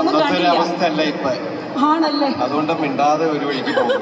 ഒന്നും ഇന്നത്തെ ഒരു കണ്ടില്ല അവസ്ഥയല്ല ഇപ്പൊ ആണല്ലേ അതുകൊണ്ട് മിണ്ടാതെ ഒരു വഴിക്ക് പോകും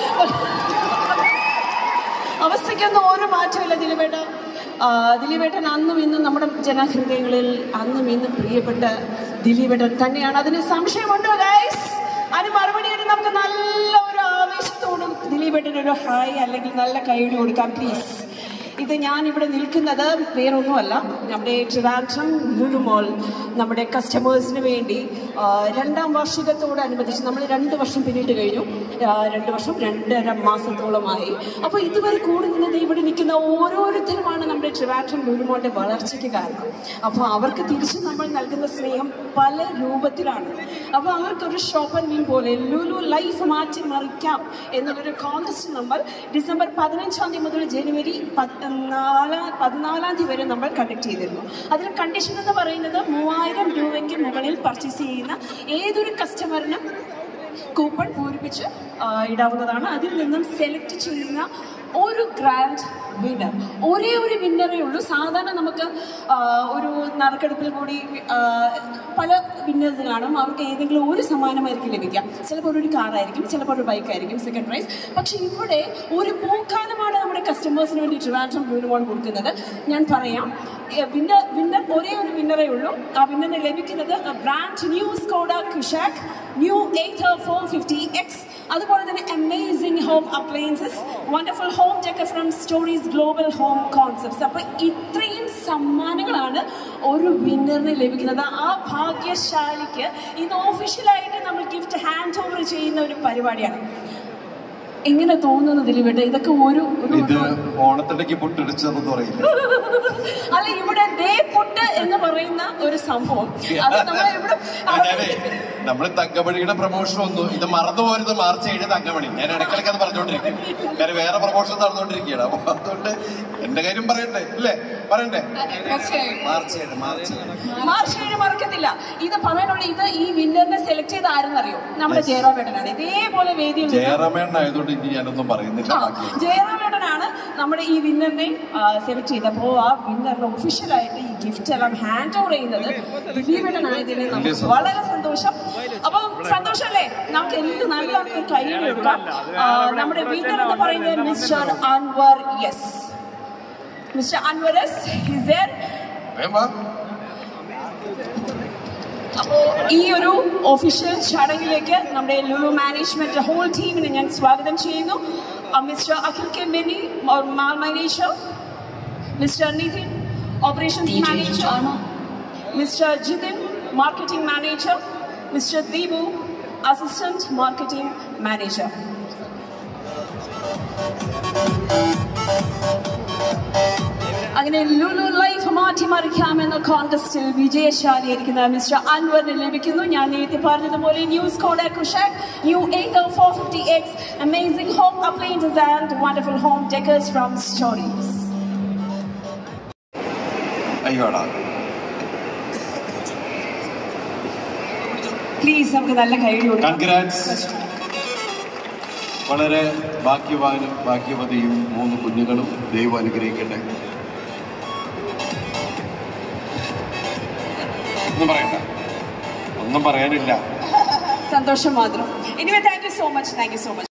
അവസ്ഥയ്ക്കൊന്നും ഒരു മാറ്റമില്ല ദിലീപേട്ട ആ, ദിലീപേട്ടൻ അന്നും ഇന്നും നമ്മുടെ ജനഹൃദയങ്ങളിൽ അന്നും ഇന്നും പ്രിയപ്പെട്ട ദിലീപേട്ടൻ തന്നെയാണ് അതിന് സംശയമുണ്ടോ ഗൈസ് അതിന് മറുപടിയായിട്ട് നമുക്ക് നല്ല ഒരു ആവേശത്തോടും ദിലീപേട്ടന് ഒരു ഹായ് അല്ലെങ്കിൽ നല്ല കൈയ്യടി കൊടുക്കാം പ്ലീസ് ഇത് ഞാൻ ഇവിടെ നിൽക്കുന്നത് വേറൊന്നുമല്ല നമ്മുടെ ട്രിവാൻഡ്രം ലുലു മോൾ നമ്മുടെ കസ്റ്റമേഴ്സിന് വേണ്ടി ആ, രണ്ടാം വാർഷികത്തോടനുബന്ധിച്ച് നമ്മൾ രണ്ട് വർഷം പിന്നിട്ട് കഴിഞ്ഞു ആ, രണ്ട് വർഷം രണ്ടര മാസത്തോളമായി അപ്പോൾ ഇതുവരെ കൂടി നിന്നത് ഇവിടെ നിൽക്കുന്ന ഓരോരുത്തരുമാണ് നമ്മുടെ ട്രിവാൻഡ്രം ലുലു മോളിൻ്റെ വളർച്ചയ്ക്ക് കാരണം അപ്പോൾ അവർക്ക് തിരിച്ച് നമ്മൾ നൽകുന്ന സ്നേഹം പല രൂപത്തിലാണ് അപ്പോൾ അവർക്കൊരു ഷോപ്പ് ആൻഡ് മീൻ പോലെ ലുലു ലൈഫ് മാറ്റി മറിക്കാം എന്നുള്ളൊരു കോൺടെസ്റ്റ് നമ്മൾ ഡിസംബർ പതിനഞ്ചാം തീയതി മുതൽ ജനുവരി പതിനാലാം പതിനാലാം തീയതി വരെ നമ്മൾ കണ്ടക്ട് ചെയ്തിരുന്നു അതിൽ കണ്ടീഷൻ എന്ന് പറയുന്നത് മൂവായിരം രൂപയ്ക്ക് മുകളിൽ പർച്ചേസ് ചെയ്യുന്ന ഏതൊരു കസ്റ്റമറിനും കൂപ്പൺ പൂരിപ്പിച്ച് ആ, ഇടാവുന്നതാണ് അതിൽ നിന്നും സെലക്ട് ചെയ്യുന്ന ഒരു ഗ്രാൻഡ് വിന്നർ ഒരേ ഒരു വിന്നറേ ഉള്ളൂ സാധാരണ നമുക്ക് ആ, ഒരു നറുക്കെടുപ്പിൽ കൂടി ആ, പല വിന്നേഴ്സ് കാണും അവർക്ക് ഏതെങ്കിലും ഒരു സമ്മാനമായിരിക്കും ലഭിക്കുക ചിലപ്പോൾ ഒരു കാറായിരിക്കും ചിലപ്പോൾ ഒരു ബൈക്കായിരിക്കും സെക്കൻഡ് പ്രൈസ് പക്ഷേ ഇവിടെ ഒരു പൂക്കാലമാണ് നമ്മുടെ കസ്റ്റമേഴ്സിന് വേണ്ടി ട്രിവാൻഡ്രം ബ്ലൂമോൾ കൊടുക്കുന്നത് ഞാൻ പറയാം വിന്നർ വിന്നർ ഒരേ ഒരു വിന്നറേ ഉള്ളൂ ആ വിന്നറിന് ലഭിക്കുന്നത് brand new Skoda Kushaq new eight four fifty X അതുപോലെ തന്നെ amazing home appliances wonderful home decor from Stories Global Home Concepts അപ്പോൾ ഇത്രയും സമ്മാനങ്ങളാണ് ഒരു വിന്നറിന് ലഭിക്കുന്നത് ആ ഭാഗ്യശാലിക്ക് ഇത് ഒഫീഷ്യലായിട്ട് നമ്മൾ ഗിഫ്റ്റ് ഹാൻഡ് ഓവർ ചെയ്യുന്ന ഒരു പരിപാടിയാണ് എങ്ങനെ തോന്നുന്നു ദിലീപേട്ട ഇതൊക്കെ ഒരു ഒരു ഇത് ഓണത്തിടയ്ക്ക് പൊട്ടിടിച്ചതെന്ന് പറയില്ല അല്ല ഇവിടെ ദേ പുട്ട് എന്ന് പറയുന്ന ഒരു സംഭവം അത് നമ്മൾ ഇവിടെ ഞാനേ നമ്മള് തങ്കമണിയുടെ പ്രൊമോഷൻ ഒന്നും ഇത് മറന്നു പോരുത് മാർച്ച് ഏഴ് തങ്കമണി ഞാൻ ഇടയ്ക്കിടയ്ക്ക് അത് പറഞ്ഞുകൊണ്ടിരിക്കും കാര്യം വേറെ പ്രൊമോഷൻ നടന്നുകൊണ്ടിരിക്കുകയാണ് അപ്പൊ അതുകൊണ്ട് എന്റെ കാര്യം പറയണ്ടേ അല്ലേ പറയണ്ടേ തീർച്ചയായും മാർച്ച് ഏഴ് മാർച്ച് ഏഴ് മാർച്ച് ഏഴ് മറക്കത്തില്ല ഇത് പറയാനുള്ള ഇത് ഈ വിന്നറിനെ സെലക്ട് ചെയ്ത ആരെന്നറിയോ നമ്മുടെ ജയറാമേട്ടനാണ് ഇതേപോലെ വേദിയിൽ നിന്ന് ജയറാമേണ്ണായതുകൊണ്ട് ഇനി ഞാനൊന്നും പറയുന്നില്ല ആ, ബാക്കി ജയറാമേട്ടനാണ് നമ്മുടെ ഈ വിന്നറിനെ സെലക്ട് ചെയ്തപ്പോൾ ആ വിന്നറിന് ഒഫീഷ്യലായിട്ട് ഈ ഗിഫ്റ്റ് എല്ലാം ഹാൻഡ് ഓവർ ചെയ്യുന്നത് ദിലീപേട്ടനായതിൽ നമുക്ക് സന്തോഷം. വളരെ സന്തോഷം അപ്പം സന്തോഷമല്ലേ നമുക്ക് എന്ത് നല്ലവർക്ക് ഒരു കൈയ്യടി കൊടുക്കാം ആ, നമ്മുടെ വിന്നർ എന്ന് പറയുന്നത് mister Anwar yes mister Anwar is his there. വേഗം വാ. അപ്പോൾ ഈ ഒരു ഒഫീഷ്യൽ ചടങ്ങിലേക്ക് നമ്മുടെ ലുലു മാനേജ്മെന്റ് ഹോൾ ടീമിനെ ഞാൻ സ്വാഗതം ചെയ്യുന്നു മിസ്റ്റർ അഖിൽ കെ മെനി mall manager mister Nithin operations manager mister Jithin marketing manager mister Deepu assistant marketing manager അങ്ങനെ ലുലു ലൈഫ് മാറ്റിമറിക്കാം എന്ന കോൺടെസ്റ്റിൽ വിജയശാലിയായിരിക്കുന്ന മിസ്റ്റർ അൻവറിന് ലഭിക്കുന്നു ഞാൻ നേരത്തെ പറഞ്ഞതുപോലെ news code Kushaq new eight four fifty X amazing home appliances and wonderful home decors from Stories അയ്യോടാ please നമുക്ക് നല്ല കൈയ്യടി കൊടുക്കാം കൺഗ്രാറ്റ്സ് വളരെ ഭാഗ്യവാനും ഭാഗ്യവതിയും മൂന്ന് കുഞ്ഞുങ്ങളും ദൈവം അനുഗ്രഹിക്കട്ടെ ഒന്നും പറയണ്ട ഒന്നും പറയാനില്ല സന്തോഷം മാത്രം anyway thank you so much thank you so much